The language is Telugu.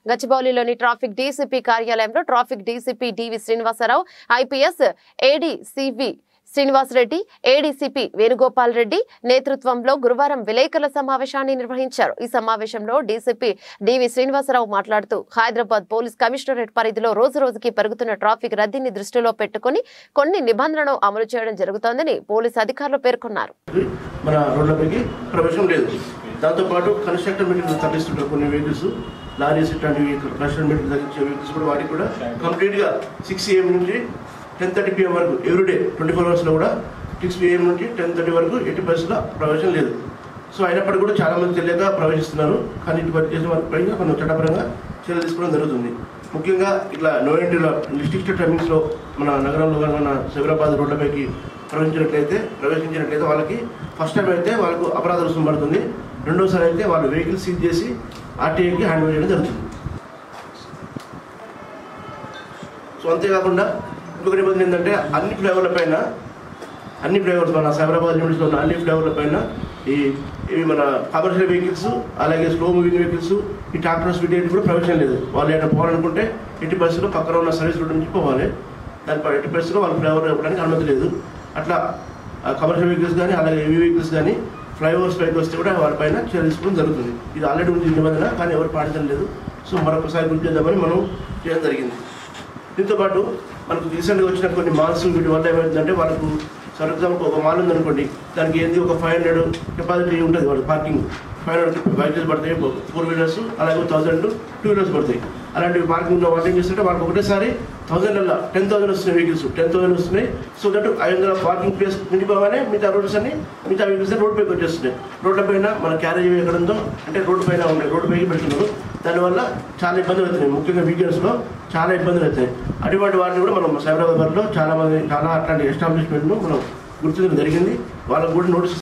గచ్చిబౌలిలోని ట్రాఫిక్ డీసీపీ కార్యాలయంలో traffic DCP DV Srinivasarao IPS AD CV Srinivasareddy ADCP Venugopal Reddy నేతృత్వంలో గురువారం విలేకరుల సమావేశాన్ని నిర్వహించారు ఈ సమావేశంలో డీసీపీ డివి శ్రీనివాసరావు మాట్లాడుతూ హైదరాబాద్ పోలీస్ కమిషనరేట్ పరిధిలో రోజు రోజుకి పెరుగుతున్న ట్రాఫిక్ రద్దీని దృష్టిలో పెట్టుకుని కొన్ని నిబంధనలను అమలు చేయడం జరుగుతోందని పోలీస్ అధికారులు పేర్కొన్నారు మన రోడ్లపైకి ప్రవేశం లేదు దాంతోపాటు కన్స్ట్రక్టర్ మెటీరియల్ తగ్గిస్తుంటారు కొన్ని వెహికల్స్ లారీస్ ఇట్లాంటివి కన్స్ట్రక్టర్ మెటీరియల్ తగ్గించే వెహికల్స్ కూడా వాటికి కూడా కంప్లీట్గా సిక్స్ ఏఎం నుంచి టెన్ థర్టీ పిఎం వరకు ఎవ్రీడే ట్వంటీ ఫోర్ అవర్స్లో కూడా సిక్స్ పిఎం నుంచి టెన్ థర్టీ వరకు ఎట్టి పరిస్థితుల్లో ప్రవేశం లేదు సో అయినప్పటికీ కూడా చాలా మంది తెలియక ప్రవేశిస్తున్నారు కానీ ఇటు పని చేసే వారి పైన మనం చట్టపరంగా చర్యలు తీసుకోవడం జరుగుతుంది ముఖ్యంగా ఇట్లా నో ఎంట్రీలో డిస్ట్రిక్ట్ టైమింగ్స్లో మన నగరంలో కానీ మన సైబరాబాద్ రోడ్లపైకి ప్రవేశించినట్లయితే ప్రవేశించినట్లయితే వాళ్ళకి ఫస్ట్ టైం అయితే వాళ్ళకు అపరాధ రుసుము పడుతుంది రెండోసారి అయితే వాళ్ళు వెహికల్ సీజ్ చేసి ఆర్టీఐకి హ్యాండ్ ఓవర్ చేయడం జరుగుతుంది సో అంతేకాకుండా ఇంకొక నిబంధన ఏంటంటే అన్ని ఫ్లైఓవర్ల పైన అన్ని ఫ్లైఓవర్స్ మన సైబరాబాద్ లిమిట్స్లో ఉన్న అన్ని ఫ్లైఓవర్ల పైన ఈ ఇవి మన కమర్షియల్ వెహికల్స్ అలాగే స్లో మూవింగ్ వెహికల్స్ ఈ ట్రాక్టర్స్ వీటి కూడా ప్రవేశం లేదు వాళ్ళు ఏమైనా పోవాలనుకుంటే ఎట్టి పరిస్థితుల్లో పక్కన ఉన్న సర్వీస్ రోడ్ నుంచి పోవాలి దానిపై ఎట్టి పరిస్థితుల్లో వాళ్ళు ఫ్లైఓవర్ ఇవ్వడానికి అనుమతి లేదు అట్లా కమర్షియల్ వెహికల్స్ కానీ అలాగే హెవీ వెహికల్స్ కానీ ఫ్లైఓవర్స్ పైకి వస్తే కూడా వాళ్ళపైన చర్య తీసుకోవడం జరుగుతుంది ఇది ఆల్రెడీ ఉంది నిబంధన కానీ ఎవరు పాటించడం లేదు సో మరొకసారి గుర్తు చేద్దామని మనం చేయడం జరిగింది దీంతో పాటు మనకు రీసెంట్గా వచ్చిన కొన్ని మాల్స్ వీటి వల్ల ఏమవుతుందంటే వాళ్ళకు ఫర్ ఎగ్జాంపుల్ ఒక మాల్ ఉందనుకోండి దానికి ఏంది ఒక ఫైవ్ హండ్రెడ్ కెపాసిటీ ఉంటుంది వాళ్ళ పార్కింగ్ ఫైవ్ హండ్రెడ్ వెహికల్స్ పడతాయి ఫోర్ వీలర్స్ అలాగే థౌసండ్ టూ వీలర్స్ పడతాయి అలాంటి పార్కింగ్ ఉన్న వాళ్ళు ఏం చేస్తుంటే వాళ్ళకి ఒకటేసారి థౌసండ్ అలా టెన్ థౌసండ్ వస్తున్నాయి వెహికల్స్ టెన్ థౌసండ్ వస్తున్నాయి సో దట్ ఐదు వందల పార్కింగ్ ప్లేస్ నిండిపోగానే మిగతా రోడ్స్ అన్ని మిగతా వెహికల్స్ రోడ్ పైకి వచ్చేస్తున్నాయి రోడ్ల పైన మన క్యారేజ్ ఎక్కడ ఉందో అంటే రోడ్డు పైన ఉంటాయి రోడ్డు పైకి పెడుతున్నారు దానివల్ల చాలా ఇబ్బందులు అవుతున్నాయి ముఖ్యంగా వీకెండ్స్లో చాలా ఇబ్బందులు అవుతాయి అటువంటి వాటిని కూడా మనం సైబరాబాద్లో చాలా మంది చాలా అట్లాంటి ఎస్టాబ్లిష్మెంట్ను మనం గుర్తించడం జరిగింది వాళ్ళకు కూడా నోటీస్